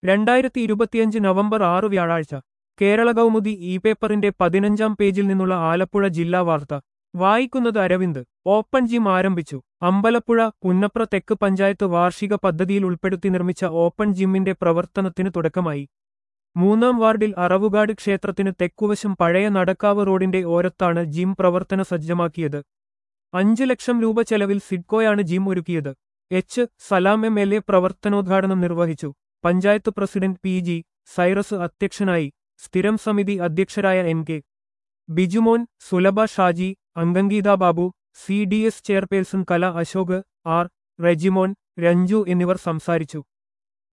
രണ്ടായിരത്തി ഇരുപത്തിയഞ്ച് നവംബർ ആറ് വ്യാഴാഴ്ച കേരള കൗമുദി ഇ പേപ്പറിന്റെ പതിനഞ്ചാം പേജിൽ നിന്നുള്ള ആലപ്പുഴ ജില്ലാ വാർത്ത വായിക്കുന്നത് അരവിന്ദ് ഓപ്പൺ ജിം ആരംഭിച്ചു അമ്പലപ്പുഴ പുന്നപ്ര തെക്ക് പഞ്ചായത്ത് വാർഷിക പദ്ധതിയിൽ ഉൾപ്പെടുത്തി നിർമ്മിച്ച ഓപ്പൺ ജിമ്മിന്റെ പ്രവർത്തനത്തിന് തുടക്കമായി മൂന്നാം വാർഡിൽ അറവുകാട് ക്ഷേത്രത്തിന് തെക്കുവശം പഴയ നടക്കാവ് റോഡിന്റെ ഓരത്താണ് ജിം പ്രവർത്തന സജ്ജമാക്കിയത് അഞ്ചു ലക്ഷം രൂപ ചെലവിൽ സിഡ്കോയാണ് ജിം ഒരുക്കിയത് H Salam M L A പ്രവർത്തനോദ്ഘാടനം നിർവഹിച്ചു panchayat president P G Cyrus അധ്യക്ഷനായി സ്ഥിരം സമിതി അധ്യക്ഷരായ എൻ കെ ബിജുമോൻ സുലഭ ഷാജി അംഗംഗീത Babu C D S chairperson Kala Ashok R Rejimon Ranju എന്നിവർ സംസാരിച്ചു